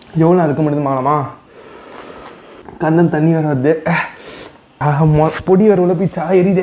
எவ்வளோ இருக்க முடியுது மாலமா கண்ணன் தண்ணி வர வருது ஆஹ், மொ- பொடி வர உள்ள போய் சா எரியுதே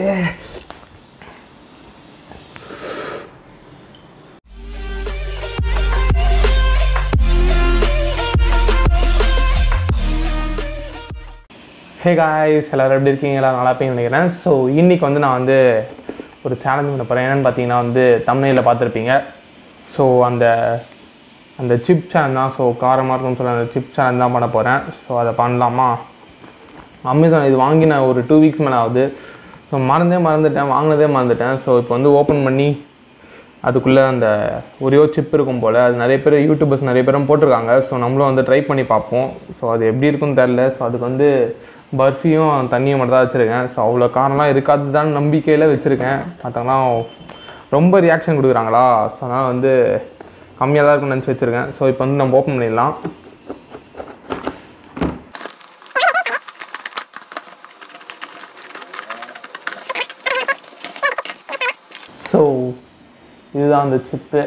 ஹே காய்ஸ் எல்லோரும் எப்படி இருக்கீங்க எல்லாம் நல்லா இருப்பீங்கன்னு நினைக்கிறேன் ஸோ இன்றைக்கி வந்து நான் வந்து ஒரு சேலஞ்ச் பண்ண போகிறேன் என்னென்னு பார்த்தீங்கன்னா வந்து தமிழில் பார்த்துருப்பீங்க ஸோ அந்த அந்த சிப் சேனல் தான் ஸோ காரமாக இருக்கும்னு சொல்லி அந்த சிப் சேனல் தான் பண்ண போகிறேன் ஸோ அதை பண்ணலாமா அமேசான் இது வாங்கி நான் ஒரு டூ வீக்ஸ் மேலே ஆகுது ஸோ மறந்தே மறந்துட்டேன் வாங்கினதே மறந்துட்டேன் ஸோ இப்போ வந்து ஓப்பன் பண்ணி அதுக்குள்ளே அந்த ஒரே சிப் இருக்கும் போல் அது நிறைய பேர் யூடியூபர்ஸ் நிறைய பேரும் போட்டிருக்காங்க ஸோ நம்மளும் வந்து ட்ரை பண்ணி பார்ப்போம் ஸோ அது எப்படி இருக்குன்னு தெரில ஸோ அதுக்கு வந்து பர்ஃபியும் தண்ணியும் மட்டும் தான் வச்சுருக்கேன் ஸோ அவ்வளோ காரம்லாம் இருக்காது தான் நம்பிக்கையில் வச்சுருக்கேன் மற்றவங்களாம் ரொம்ப ரியாக்ஷன் கொடுக்குறாங்களா ஸோ அதனால் வந்து கம்மியாக தான் இருக்கும்னு நினச்சி வச்சுருக்கேன் ஸோ இப்போ வந்து நம்ம ஓப்பன் பண்ணிடலாம் ஸோ இதுதான் அந்த சிப்பு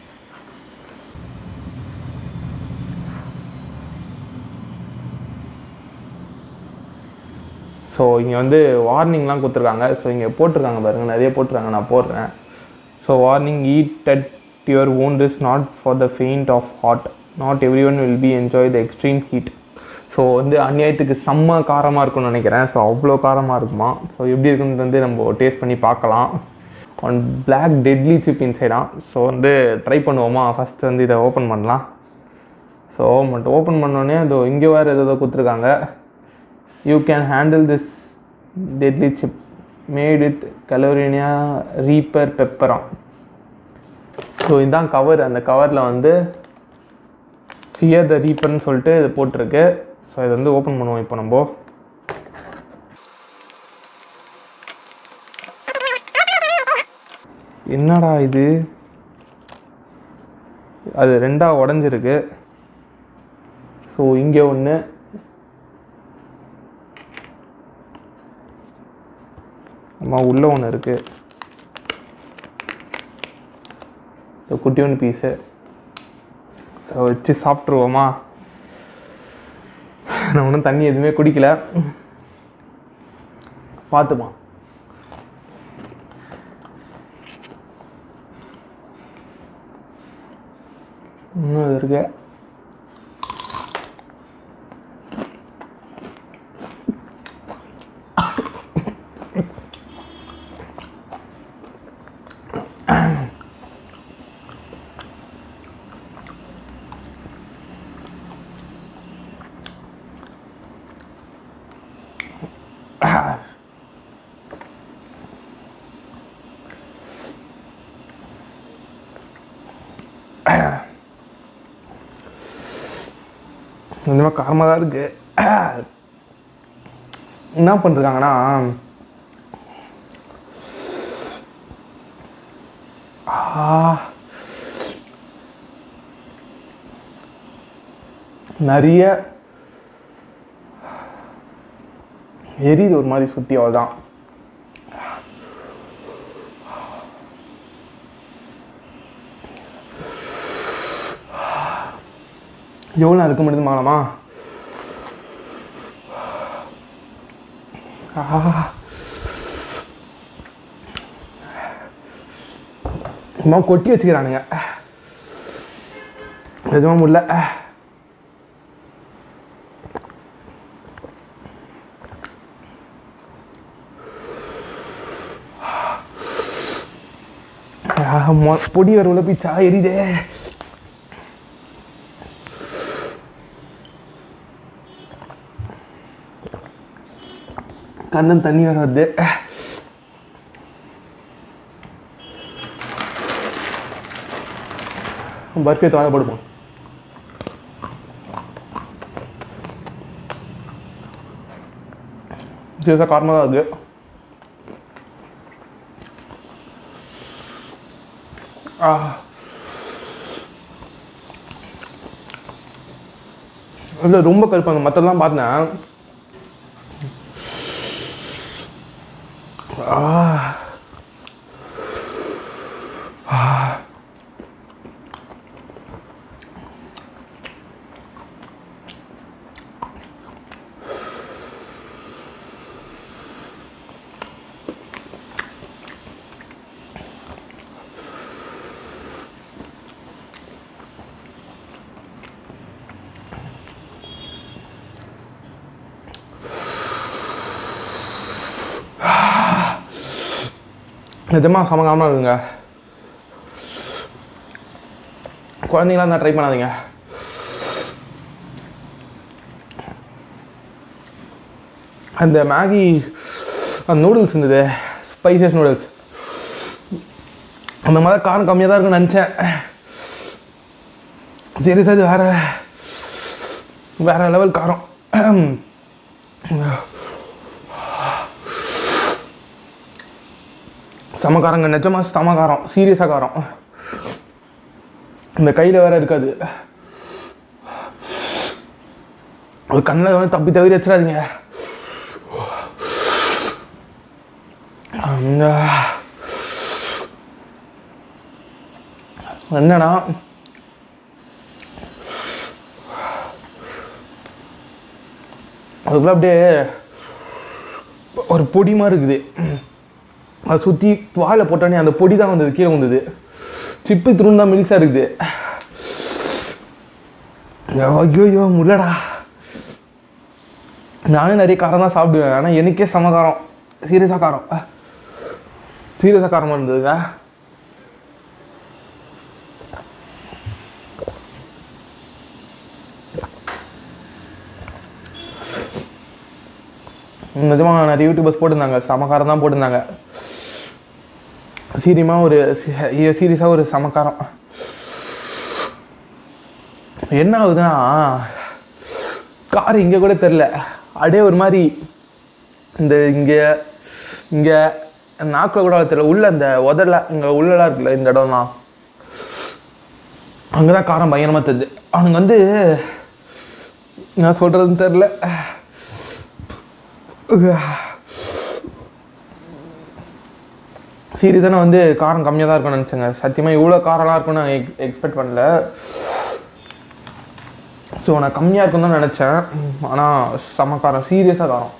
ஸோ இங்கே வந்து வார்னிங்லாம் கொடுத்துருக்காங்க ஸோ இங்கே போட்டிருக்காங்க பாருங்கள் நிறைய போட்டிருக்காங்க நான் போடுறேன் so warning eat at your wound is not for the faint of heart not everyone will be enjoy the extreme heat so வந்து அநியாயத்துக்கு செம்ம காரமாக இருக்கும்னு நினைக்கிறேன் ஸோ அவ்வளோ காரமாக இருக்குமா ஸோ எப்படி இருக்குன்னு வந்து நம்ம டேஸ்ட் பண்ணி பார்க்கலாம் ஒன் Black டெட்லி சிப் இன்சைடா ஸோ வந்து ட்ரை பண்ணுவோமா ஃபஸ்ட்டு வந்து இதை ஓப்பன் பண்ணலாம் ஸோ மட்டும் ஓப்பன் பண்ணோடனே அதோ இங்கே வேறு ஏதோ கொடுத்துருக்காங்க you can handle this deadly chip made with Carolina reaper பெப்பராம் ஸோ இதுதான் கவர் அந்த கவரில் வந்து ஃபியர் த ரீப்பர்னு சொல்லிட்டு இது போட்டிருக்கு ஸோ இதை வந்து ஓப்பன் பண்ணுவோம் இப்போ நம்ம என்னடா இது அது ரெண்டாக உடஞ்சிருக்கு ஸோ இங்கே ஒன்று அம்மா உள்ளே ஒன்று இருக்குது ஸோ குட்டி ஒன்று பீஸு ஸோ வச்சு சாப்பிட்ருவோமா நான் ஒன்றும் தண்ணி எதுவுமே குடிக்கல பார்த்துப்போம் இன்னும் இது இருக்கு கொஞ்சமாக காரமாக தான் இருக்கு என்ன பண்ணிருக்காங்கன்னா ஆ, நிறைய எரியுது ஒரு மாதிரி சுற்றி அவ்வளோதான் எவ்வளோ இருக்க முடியுது மாலமா சும்மா கொட்டி வச்சுக்கிறானுங்க நிஜமா முடியல ஆ, மொ- பொடி வர உள்ள போய் சா எரியுதே கண்ணன் தண்ணி வர வருது பர்ஃபி தவாத போடுப்போம் சீரியஸாக காரணமாக தான் இருக்குது ஆ இல்லை ரொம்ப கருப்பாங்க மற்றெல்லாம் பார்த்தேன் ஆ நிஜமாக சமகாமல் இருக்குங்க குழந்தைங்களாம் இருந்தால் ட்ரை பண்ணாதீங்க அந்த மேகி அந்த நூடுல்ஸ் இருந்தது ஸ்பைசஸ் நூடுல்ஸ் அந்த மாதிரி காரம் கம்மியாக தான் இருக்கும்னு நினச்சேன் சரி சார் இது வேற வேற லெவல் காரம் செம காரங்க நிஜமாக செம காரம் சீரியஸாக காரம் இந்த கையில் வேற இருக்காது அது கண்ணில் வந்து தப்பி தவிர வச்சிடாதீங்க அந்த என்னன்னா அதுக்குள்ள அப்படியே ஒரு பொடி மாதிரி இருக்குது அதை சுற்றி வாயில போட்டோன்னே அந்த பொடி தான் வந்தது கீழே வந்தது சிப்பி திரும்ப தான் மெலிசாக இருக்குது ஐயோ ஐயோ முள்ளடா நானும் நிறைய காரம் தான் சாப்பிடுவேன் ஆனால் எனக்கே செம காரம் சீரியஸாக காரம் சீரியஸாக காரமாக இருந்ததுங்க நிஜமாக நிறைய யூடியூபர்ஸ் போட்டிருந்தாங்க சமக்காரம் தான் போட்டிருந்தாங்க சீரியமாக ஒரு சீரியஸாக ஒரு சமக்காரம் என்ன ஆகுதுன்னா கார் இங்கே கூட தெரில அப்படியே ஒரு மாதிரி இந்த இங்கே இங்கே நாக்கில் கூட தெரியல உள்ள அந்த உதடல இங்கே உள்ளலாம் இருக்குல்ல இந்த இடம்லாம் அங்கே தான் காரம் பயங்கரமாக தெரியுது அவனுங்க வந்து நான் சொல்கிறதுன்னு தெரில சீரியஸாக நான் வந்து காரம் கம்மியாக தான் இருக்கும்னு நினச்சேங்க சத்தியமாக இவ்வளோ காரம்லாம் இருக்கும்னு நான் எக் எக்ஸ்பெக்ட் பண்ணல ஸோ நான் கம்மியாக இருக்கும்னு தான் நினச்சேன் ஆனால் செம காரம் சீரியஸாக காரம்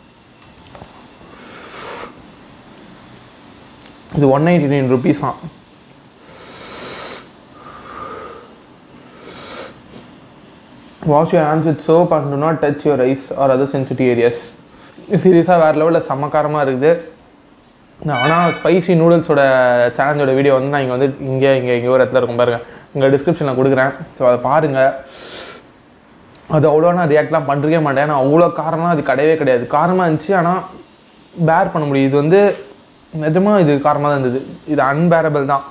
இது ஒன் எயிட்டி நைன் ருபீஸ் தான் wash your hands with soap and do not touch your eyes or other sensitive areas சீரியஸாக வேறு லெவலில் செம்மக்காரமாக இருக்குது ஆனால் ஸ்பைசி நூடுல்ஸோட சேலஞ்சோட வீடியோ வந்து நான் இங்கே வந்து இங்கே இங்கே இங்கே ஒரு இடத்துல இருக்கும் பாருங்க இங்கே டிஸ்கிரிப்ஷனில் கொடுக்குறேன் ஸோ அதை பாருங்கள் அது அவ்வளோ நான் ரியாக்ட்லாம் பண்ணுறவே மாட்டேன் ஏன்னா அவ்வளோ காரம்லாம் அது கிடையவே கிடையாது காரமாக இருந்துச்சு ஆனால் பேர் பண்ண முடியும் இது வந்து நிஜமாக இது காரமாக தான் இருந்தது இது அன்பேரபிள் தான்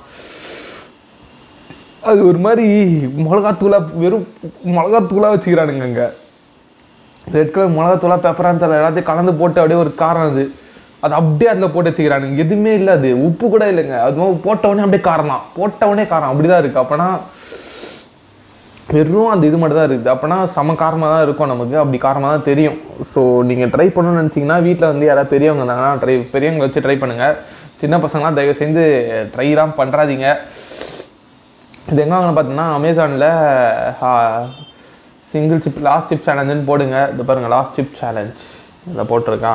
அது ஒரு மாதிரி மிளகாத்தூளாக வெறும் மிளகாத்தூளாக வச்சுக்கிறானுங்க அங்கே ரெட் கலர் மிளகாத்தூளா பெப்பரான்னு தெரியல எல்லாத்தையும் கலந்து போட்டு அப்படியே ஒரு காரம் அது அது அப்படியே அதில் போட்டு வச்சுக்கிறானுங்க எதுவுமே இல்லை அது உப்பு கூட இல்லைங்க அது போட்ட உடனே அப்படியே காரம் தான் போட்ட உடனே காரம் அப்படி தான் இருக்குது அப்போனா வெறும் அந்த இது மட்டும் தான் இருக்குது அப்போனா செம காரமாக தான் இருக்கும் நமக்கு அப்படி காரமாக தான் தெரியும் ஸோ நீங்கள் ட்ரை பண்ணணும்னு நினச்சிங்கன்னா வீட்டில் வந்து யாராவது பெரியவங்க இருந்தாங்கன்னா ட்ரை பெரியவங்க வச்சு ட்ரை பண்ணுங்கள் சின்ன பசங்களாம் தயவு செஞ்சு ட்ரைலாம் பண்ணுறாதீங்க இது எங்கே வாங்கணும் பார்த்தீங்கன்னா அமேசானில் சிங்கிள் சிப் லாஸ்ட் சிப் சேலஞ்சுன்னு போடுங்க இது பாருங்கள் லாஸ்ட் சிப் சேலஞ்ச் இதில் போட்டிருக்கா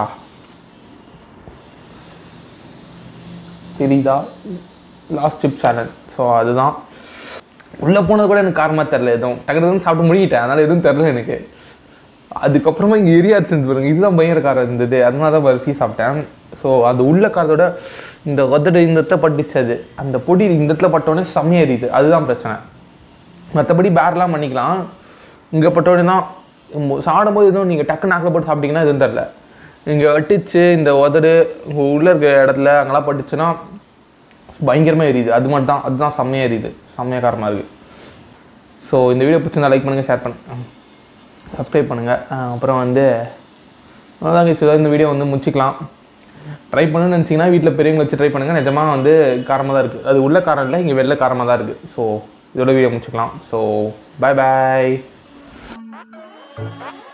தெரியுதா லாஸ்ட் சிப் சேலஞ்ச் ஸோ அதுதான் உள்ளே போனது கூட எனக்கு காரமாக தெரில எதுவும் டக்குனு சாப்பிட்டு முடிக்கிட்டேன் அதனால் எதுவும் தெரில எனக்கு அதுக்கப்புறமா இங்கே எரியா செஞ்சு பாருங்க இதுதான் பயங்கர காரம் இருந்தது அதனால தான் பர்ஃபி சாப்பிட்டேன் ஸோ அது உள்ள காரத்தோட இந்த உதடு இந்த இடத்துல பட்டுச்சு அது அந்த பொடி இந்த இடத்துல பட்டோடனே செம்மையா எரியுது அதுதான் பிரச்சனை மற்றபடி பேர்லாம் பண்ணிக்கலாம் இங்கே பட்டோடனே தான் மொ- சாப்பிடும்போது எதுவும் நீங்கள் டக்கு நாக்கில் போட்டு சாப்பிட்டீங்கன்னா எதுவும் தெரில இங்கே வெட்டிச்சு இந்த உதடு உங்க உள்ளே இருக்க இடத்துல அங்கெல்லாம் பட்டுச்சுன்னா பயங்கரமாக எரியுது அது மட்டும் தான் அதுதான் செம்மையாக எரியுது செம்மையாக காரமாக இருக்குது ஸோ இந்த வீடியோ பிடிச்சிருந்தா லைக் பண்ணுங்கள் ஷேர் பண்ணுங்கள் சப்ஸ்கிரைப் பண்ணுங்கள் அப்புறம் வந்து அவ்வளோதாங்க சில இந்த வீடியோ வந்து முடிச்சிக்கலாம் ட்ரை பண்ணணும்னு நினச்சிங்கன்னா வீட்டில் பெரியவங்க வச்சு ட்ரை பண்ணுங்கள் நிஜமாக வந்து காரமாக தான் இருக்குது அது உள்ள காரம் இல்லை இங்கே வெளில காரமாக தான் இருக்குது ஸோ இதோட வீடியோ முடிச்சுக்கலாம் ஸோ பை பாய்